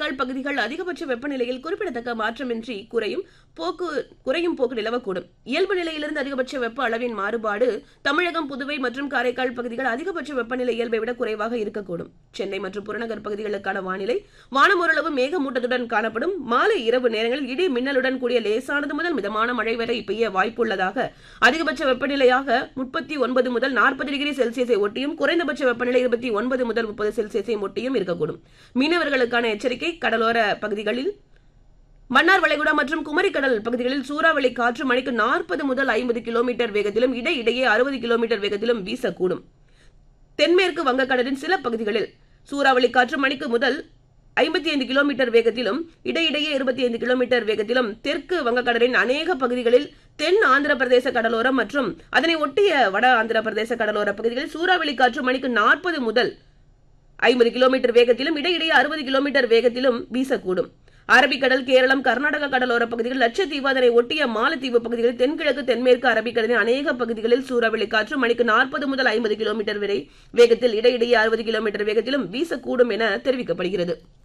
காரைக்கால் பகுதிகள் அதிகபட்ச வெப்பநிலையில் குறிப்பிடத்தக்க மாற்றமின்றி குறையும் போக்கு குறையும் போக்கு நிலவக்கூடும் இயல்பு நிலையிலிருந்து அதிகபட்ச வெப்ப அளவின் மாறுபாடு தமிழகம் புதுவை மற்றும் காரைக்கால் பகுதிகள் அதிகபட்ச வெப்பநிலை இயல்பை விட குறைவாக இருக்கக்கூடும் சென்னை மற்றும் புறநகர் பகுதிகளுக்கான வானிலை வானம் ஓரளவு மேகமூட்டத்துடன் காணப்படும் மாலை இரவு நேரங்களில் இடி மின்னலுடன் கூடிய லேசானது முதல் மிதமான மழை வரை பெய்ய வாய்ப்புள்ளதாக அதிகபட்ச வெப்பநிலையாக முப்பத்தி ஒன்பது முதல் நாற்பது டிகிரி செல்சியஸை ஒட்டியும் குறைந்தபட்ச வெப்பநிலை இருபத்தி ஒன்பது முதல் முப்பது செல்சியஸை ஒட்டியும் இருக்கக்கூடும் மீனவர்களுக்கான எச்சரிக்கை கடலோர பகுதிகளில் மன்னார் வளைகுடா மற்றும் குமரிக்கடல் பகுதிகளில் சூறாவளி காற்று மணிக்கு நாற்பது முதல் ஐம்பது கிலோமீட்டர் வேகத்திலும் இடையிடையே அறுபது கிலோமீட்டர் வேகத்திலும் வீசக்கூடும் தென்மேற்கு வங்கக்கடலின் சில பகுதிகளில் சூறாவளி காற்று மணிக்கு முதல் ஐம்பத்தி ஐந்து கிலோமீட்டர் வேகத்திலும் இடையிடையே இருபத்தி ஐந்து கிலோமீட்டர் வேகத்திலும் தெற்கு வங்கக்கடலின் அநேக பகுதிகளில் தென் ஆந்திர பிரதேச கடலோரம் மற்றும் அதனை ஒட்டிய வட ஆந்திர பிரதேச கடலோர பகுதிகளில் சூறாவளி காற்று மணிக்கு நாற்பது முதல் ஐம்பது கிலோமீட்டர் வேகத்திலும் இடையிடையே அறுபது கிலோமீட்டர் வேகத்திலும் வீசக்கூடும் அரபிக்கடல் கேரளம் கர்நாடக கடலோர பகுதிகள் லட்சத்தீவு அதனை ஒட்டிய மாலத்தீவு பகுதிகளில் தென்கிழக்கு தென்மேற்கு அரபிக்கடலின் அநேக பகுதிகளில் சூறாவளி காற்று மணிக்கு நாற்பது முதல் ஐம்பது கிலோமீட்டர் வரை வேகத்தில் இடையிடையே அறுபது கிலோமீட்டர் வேகத்திலும் வீசக்கூடும் என தெரிவிக்கப்படுகிறது